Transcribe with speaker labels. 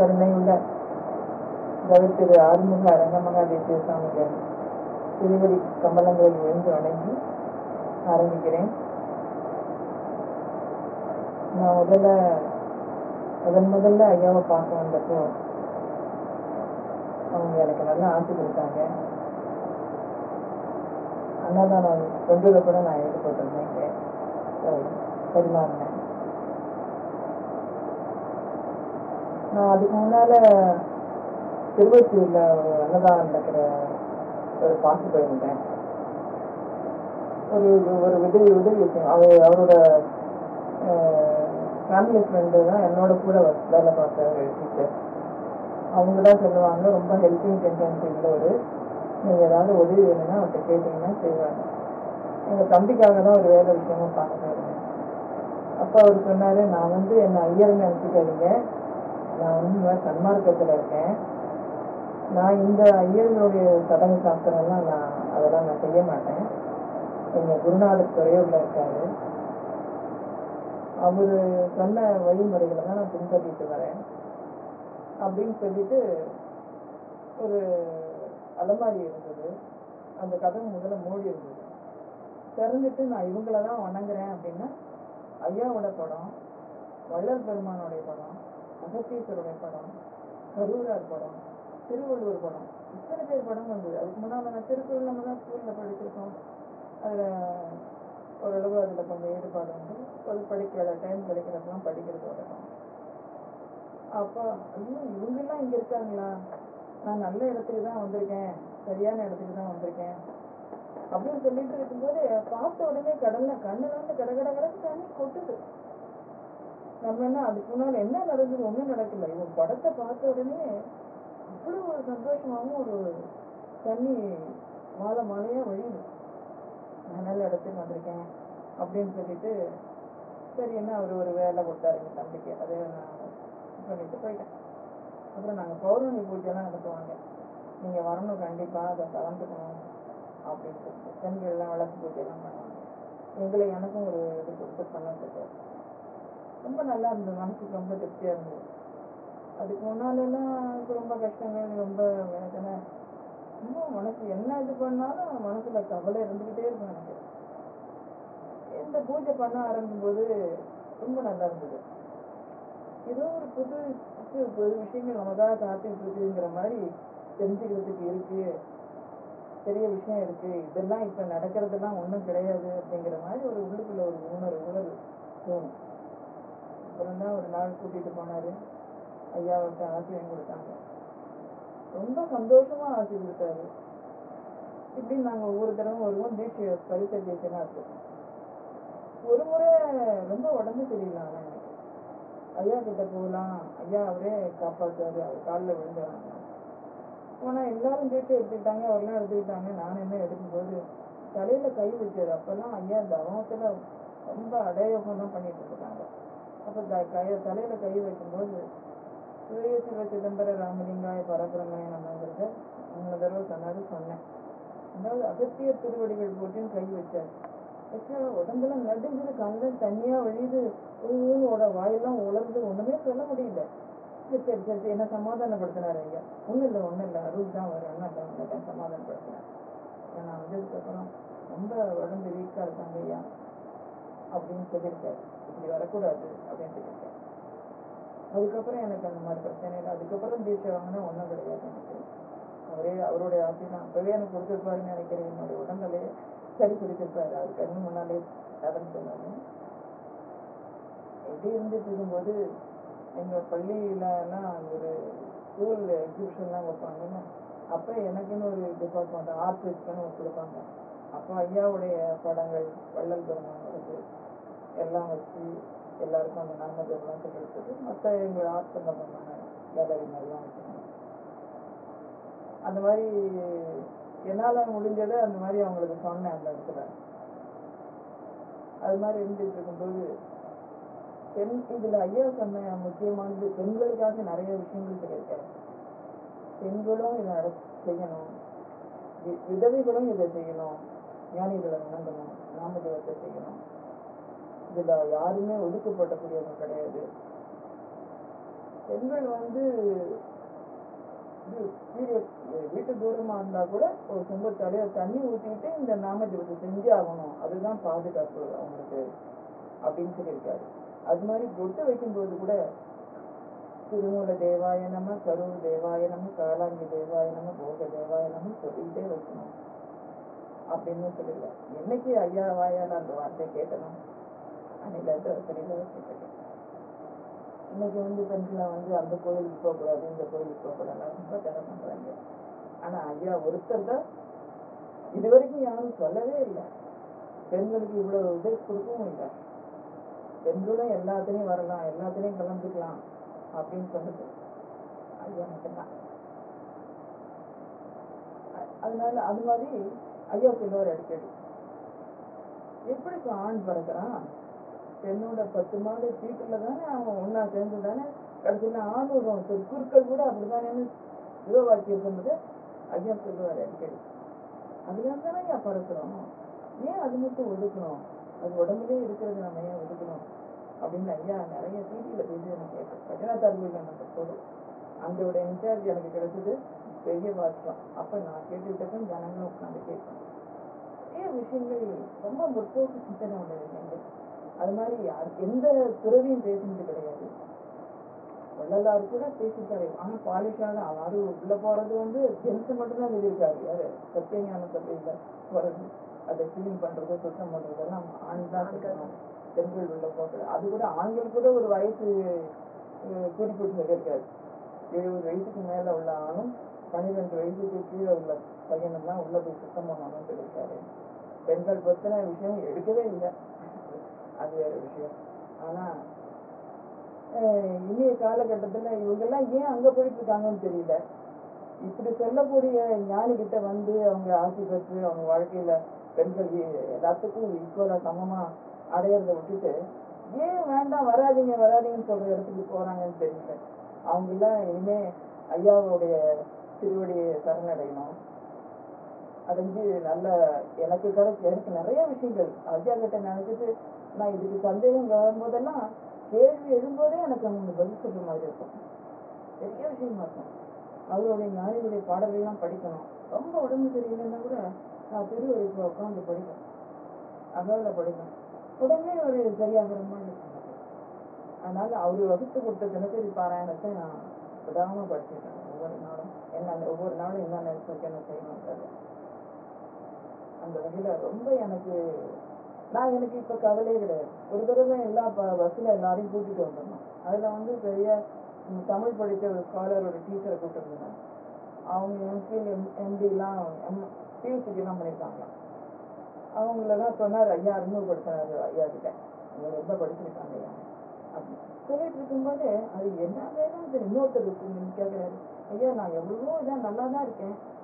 Speaker 1: கருணையுள்ள தவிர்த்திரு ஆறுமுக அரங்கமகா தேசிய சுவாமிகள் திருவடி கமலங்களில் விழுந்து வணங்கி ஆரம்பிக்கிறேன் நான் முதல்ல முதன் முதல்ல ஐயாவை பார்க்க வந்தப்போ அவங்க எனக்கு நல்லா ஆசை கொடுத்தாங்க அன்னதானம் தொண்டுல கூட நான் ஈடுபட்டிருந்தேன் இங்க. சரி, பரிமாறினேன் நான் அதுக்கு முன்னால திருவொற்றியூர்ல ஒரு அன்னதானம் நடக்கிற ஒரு பார்த்து போயிருந்தேன் ஒரு ஒரு உதவி உதவி விஷயம் அவர் அவரோட ஃபேமிலி ஃப்ரெண்டு தான் என்னோட கூட work- வேலை பார்த்த ஒரு டீச்சர் அவங்க தான் சொல்லுவாங்க ரொம்ப ஹெல்பிங் டெண்டன்சி உள்ளவர் நீங்கள் ஏதாவது உதவி வேணும்னா அவர்கிட்ட கேட்டிங்கன்னா செய்வாங்க எங்கள் தம்பிக்காக தான் ஒரு வேலை விஷயமா பார்க்க போயிருந்தேன் அப்போ அவர் சொன்னார் நான் வந்து என்னை ஐயர்னு நினச்சிக்காதீங்க நான் வந்து இந்த மாதிரி சன்மார்க்கத்தில் இருக்கேன் நான் இந்த ஐயர்களுடைய சடங்கு சாஸ்திரம்லாம் நான் அதெல்லாம் நான் செய்ய மாட்டேன் எங்கள் குருநாதர் துறையூரில் இருக்காரு அவர் சொன்ன வழிமுறைகளை தான் நான் பின்பற்றிட்டு வரேன் அப்படின்னு சொல்லிட்டு ஒரு அலமாரி இருந்தது அந்த கதவு முதல்ல மூடி இருந்தது திறந்துட்டு நான் இவங்கள தான் வணங்குறேன் அப்படின்னா ஐயாவோட படம் வள்ளல் பெருமானுடைய படம் அகத்தீஸ்வருடைய படம் கரூரார் படம் திருவள்ளுவர் படம் இத்தனை பேர் படம் வந்தது அதுக்கு முன்னால் நான் திருக்குறள் நம்ம தான் ஸ்கூலில் படிச்சிருக்கோம் அதில் ஓரளவு அதில் கொஞ்சம் ஈடுபாடு உண்டு அது படிக்கிற டைம் கிடைக்கிறப்பெல்லாம் படிக்கிறது வழக்கம் அப்போ ஐயோ இவங்கெல்லாம் இங்கே இருக்காங்களா நான் நல்ல இடத்துக்கு தான் வந்திருக்கேன் சரியான இடத்துக்கு தான் வந்திருக்கேன் அப்படின்னு சொல்லிட்டு இருக்கும்போது பார்த்த உடனே கடல்ல கண்ணுல இருந்து கட கட கடக்கு தண்ணி கொட்டுது நம்ம என்ன அதுக்கு முன்னால என்ன நடந்தது ஒண்ணும் நடக்கல இவன் படத்தை பார்த்த உடனே அவ்வளவு ஒரு சந்தோஷமாவும் ஒரு தண்ணி மாலை மாலையா வழியுது நான் நல்ல இடத்துக்கு வந்திருக்கேன் அப்படின்னு சொல்லிட்டு சரி என்ன அவர் ஒரு வேலை கொடுத்தாரு எங்க தம்பிக்கு அதை நான் பண்ணிட்டு போயிட்டேன் அப்புறம் நாங்க பௌர்ணமி பூஜைலாம் நடத்துவாங்க நீங்க வரணும் கண்டிப்பா அதை கலந்துக்கணும் அப்படின்னு சொல்லிட்டு பெண்கள்லாம் விளக்கு பூஜைலாம் பண்ணுவாங்க எங்களை எனக்கும் ஒரு இது கொடுத்து பண்ணதுக்கு ரொம்ப நல்லா இருந்தது மனசுக்கு ரொம்ப திருப்தியா இருந்தது அதுக்கு முன்னாலெல்லாம் எனக்கு ரொம்ப கஷ்டங்கள் ரொம்ப வேதனை ரொம்ப மனசு என்ன இது பண்ணாலும் மனசுல கவலை இருந்துகிட்டே இருக்கும் எனக்கு இந்த பூஜை பண்ண ஆரம்பிக்கும் போது ரொம்ப நல்லா இருந்தது ஏதோ ஒரு புது புது புது விஷயங்கள் நமக்காக காத்துக்கிட்டு இருக்குங்கிற மாதிரி தெரிஞ்சுக்கிறதுக்கு இருக்கு பெரிய விஷயம் இருக்கு இதெல்லாம் இப்ப நடக்கிறதெல்லாம் ஒண்ணும் கிடையாது அப்படிங்கிற மாதிரி ஒரு உள்ளுக்குள்ள ஒரு உணர்வு உணர்வு தோணும் அப்புறம் தான் ஒரு நாள் கூட்டிட்டு போனாரு ஐயாவுக்கு ஆசிரியம் கொடுத்தாங்க ரொம்ப சந்தோஷமா ஆசி கொடுத்தாரு இப்படி நாங்க ஒவ்வொரு தடவை வருவோம் தீட்சை பரிசை தீட்சைனா இருக்கும் ஒரு முறை ரொம்ப உடம்பு சரியில்லை ஆனா எனக்கு ஐயா கிட்ட போகலாம் ஐயா அவரே காப்பாத்துவாரு அவர் காலில் விழுந்துறாங்க ஆனா எல்லாரும் தீட்சை எடுத்துக்கிட்டாங்க அவரெல்லாம் எடுத்துக்கிட்டாங்க நான் என்ன எடுக்கும்போது தலையில கை வச்சது அப்பெல்லாம் ஐயா தவத்துல ரொம்ப அடையோகம் தான் பண்ணிட்டு இருக்காங்க அப்ப த- கைய தலையில கை வைக்கும்போது சூரிய சிவ சிதம்பர ராமலிங்காய பரபிரமணே நம்மங்கிறத மூணு தடவை சொன்னாரு சொன்னேன் அதாவது அகத்தியர் திருவடிகள் போட்டுன்னு கை வச்சார் வச்சா உடம்பெல்லாம் நடுங்குது கண்ணில் தண்ணியா வழியுது ஊனோட வாயெல்லாம் உலர்ந்து ஒண்ணுமே சொல்ல முடியல சரி சரி சரி சரி, என்ன சமாதானப்படுத்தினார் ஐயா ஒண்ணும் இல்லை ஒண்ணும் இல்லை அருள் தான் வரும் என்ன இல்லை ஒன்றும் இல்லை சமாதானப்படுத்தினார் அப்ப நான் வந்ததுக்கு அப்புறம் ரொம்ப உடம்பு வீக்கா இருக்காங்க ஐயா அப்படின்னு சொல்லியிருக்காரு இப்படி வரக்கூடாது அப்படின்னு சொல்லியிருக்காரு அதுக்கப்புறம் எனக்கு அந்த மாதிரி பிரச்சனை இல்லை அதுக்கப்புறம் தீட்சை வாங்கினா ஒன்றும் கிடையாது எனக்கு அவரே அவருடைய ஆசை தான் அப்பவே எனக்கு கொடுத்துருப்பாருன்னு நினைக்கிறேன் என்னுடைய உடம்பலையே சரி பிடிச்சிருப்பாரு அது கண்ணு முன்னாலே நடந்து சொன்னாங்க எப்படி இருந்துட்டு இருக்கும்போது எங்க பள்ளியில எல்லாம் ஒரு ஸ்கூல் எக்ஸிபிஷன்லாம் வைப்பாங்கல்ல அப்ப எனக்குன்னு ஒரு டிபார்ட்மெண்ட் ஆர்டிஸ்ட்னு ஒரு கொடுப்பாங்க அப்போ ஐயாவுடைய படங்கள் வள்ளல் பெருமானோடது எல்லாம் வச்சு எல்லாருக்கும் அந்த நாமஜெல்லாம் சொல்லி கொடுத்துட்டு மற்ற எங்கள் ஆர்ட் சம்பந்தமான கேலரி மாதிரிலாம் வச்சுருந்தாங்க அந்த மாதிரி என்னால முடிஞ்சதை அந்த மாதிரி அவங்களுக்கு சொன்னேன் அந்த இடத்துல அது மாதிரி இருந்துட்டு இருக்கும்போது பெண் இதுல ஐயா சொன்ன முக்கியமானது பெண்களுக்காக நிறைய விஷயங்கள் சொல்லியிருக்காரு பெண்களும் இதை நட- செய்யணும் வி- விதவைகளும் இதை செய்யணும் ஞானிகளை வணங்கணும் நாமஜபத்தை செய்யணும் இதுல யாருமே ஒதுக்கப்படக்கூடியவங்க கிடையாது பெண்கள் வந்து இது பீரியட் வீட்டு தூரமா இருந்தா கூட ஒரு சொந்த தலையில தண்ணி ஊத்திட்டு இந்த நாம ஜபத்தை செஞ்சு ஆகணும் அதுதான் பாதுகாப்பு அவங்களுக்கு அப்படின்னு சொல்லியிருக்காரு அது மாதிரி பொட்டு வைக்கும்போது கூட திருமூல தேவாய நம கரூர் தேவாய நம காலாங்கி தேவாய நம போக தேவாய நம சொல்லிக்கிட்டே வைக்கணும் அப்படின்னு சொல்லியிருக்காரு என்னைக்கு ஐயா வாயால அந்த வார்த்தையை கேட்டணும் அன்னையில இருந்து வசதியில வச்சுக்கிட்டேன் இன்னைக்கு வந்து பெண்களை வந்து அந்த கோயிலுக்கு போகக்கூடாது இந்த கோயிலுக்கு போகக்கூடாது ரொம்ப தடை பண்றாங்க ஆனா ஐயா ஒருத்தர் தான் இது வரைக்கும் யாரும் சொல்லவே இல்லை பெண்களுக்கு இவ்வளவு இது கொடுக்கவும் இல்லை பெண்களும் எல்லாத்துலயும் வரலாம் எல்லாத்துலயும் கலந்துக்கலாம் அப்படின்னு சொன்னது ஐயா மட்டும்தான் அ- அதனால அது மாதிரி ஐயா சொல்லுவார் அடிக்கடி எப்படி இப்ப ஆண் பிறக்கிறான் பெண்ணோட பத்து மாத சீட்டுல தானே அவன் ஒண்ணா சேர்ந்து தானே கடைசியில் ஆண் விடுவான் சரி, குருக்கள் கூட அப்படிதானேன்னு சிவவாக்கியம் சொன்னது ஐயா சொல்லுவார் அடிக்கடி அதுல தானே ஐயா பிறக்கிறோம் ஏன் அது மட்டும் ஒதுக்கணும் அது உடம்புலயே இருக்கிறது நம்ம ஏன் ஒதுக்கணும் அப்படின்னு ஐயா நிறைய டிவியில பேசி எனக்கு கேட்டேன் ரச்சனா தருவியில் நம்ம போதும் அந்தோட இன்சார்ஜ் எனக்கு கிடைச்சது பெரிய பாக்கியம் அப்ப நான் கேட்டுக்கிட்டப்ப ஜனங்களும் உட்காந்து கேட்பேன் நிறைய விஷயங்கள் ரொம்ப முற்போக்கு சிந்தனை உள்ள விஷயங்கள் அது மாதிரி யார் எந்த துறவியும் பேசினது கிடையாது வள்ளலார் கூட பேசியிருக்காரு ஆனா பாலிஷாக அவரு உள்ள போறது வந்து ஜென்ஸ் மட்டும்தான் எழுதியிருக்காரு யாரு சத்தியஞான சபையில போறது அதை கிளீன் பண்றது சுத்தம் பண்றதெல்லாம் ஆண் தான் செய்யணும். பெண்கள் உள்ள போகிறது அது கூட ஆண்கள் கூட ஒரு வயசு அஹ், குறிப்பிட்டு சொல்லியிருக்காரு எழுபது வயசுக்கு மேல உள்ள ஆணும் பன்னிரெண்டு வயசுக்கு கீழே உள்ள பையனும் தான் உள்ள போய் சுத்தம் பண்ணணும்னு சொல்லியிருக்காரு பெண்கள் பத்தின விஷயம் எடுக்கவே இல்லை அது வேற விஷயம் ஆனா அஹ், இனிய காலகட்டத்துல இவங்கெல்லாம் ஏன் அங்க போயிட்டு இருக்காங்கன்னு தெரியல இப்படி சொல்லக்கூடிய ஞானி கிட்ட வந்து அவங்க ஆசி பெற்று அவங்க வாழ்க்கையில பெண்கள் எ- எல்லாத்துக்கும் ஈக்குவலா சமமா அடையறத விட்டுட்டு ஏன் வேண்டாம் வராதீங்க வராதீங்கன்னு சொல்ற இடத்துக்கு போறாங்கன்னு தெரியல அவங்க எல்லாம் இனிமே ஐயாவுடைய திருவடியை சரணடையணும் அடைஞ்சு நல்ல எனக்கு கிடைச்ச எனக்கு நிறைய விஷயங்கள் ஐயா கிட்ட நினைச்சிட்டு நான் இதுக்கு சந்தேகம் வரும்போதெல்லாம் கேள்வி எழும்போதே எனக்கு அவங்க பதில் சொல்ற மாதிரி இருக்கும் பெரிய விஷயமா இருக்கும் அவருடைய ஞானிகளுடைய பாடல்கள்லாம் படிக்கணும் ரொம்ப உடம்பு சரியில்லைன்னா கூட நான் திருவள்ளுவர் உட்காந்து படிப்பேன் அகவல படிப்பேன் உடனே ஒரு சரியாகிற மாதிரி இருக்கும் எனக்கு. அதனால அவரு வகுத்து கொடுத்த தினசரி பாராயணத்தை நான் விடாம படிச்சுட்டேன் ஒவ்வொரு நாளும் என்ன ஒவ்வொரு நாளும் என்ன நினைச்சு என்ன செய்யணுன்றது அந்த வகையில ரொம்ப எனக்கு நான் எனக்கு இப்ப கவலையே கிடையாது ஒரு தடவை எல்லா ப- பஸ்ல எல்லாரையும் கூட்டிட்டு வந்துடணும் அதுல வந்து பெரிய ம், தமிழ் படிச்ச ஒரு ஸ்காலர் ஒரு டீச்சரை கூட்டிட்டு இருந்தாங்க அவங்க எம்ஃபில் எம் எம்டி எல்லாம் எம் பிஹெச்டி எல்லாம் பண்ணியிருக்காங்களாம் அவங்களெல்லாம் சொன்னார் ஐயா அறிமுகப்படுத்தினாரு ஐயா கிட்ட இவங்க ரொம்ப படிச்சிருக்காங்க ஐயா அப்படி சொல்லிட்டு இருக்கும்போது அது என்ன வேணும் சரி இன்னொருத்தர் இருக்கு கேட்கிறாரு ஐயா நான் எவ்வளவோ இதான் நல்லா தான் இருக்கேன்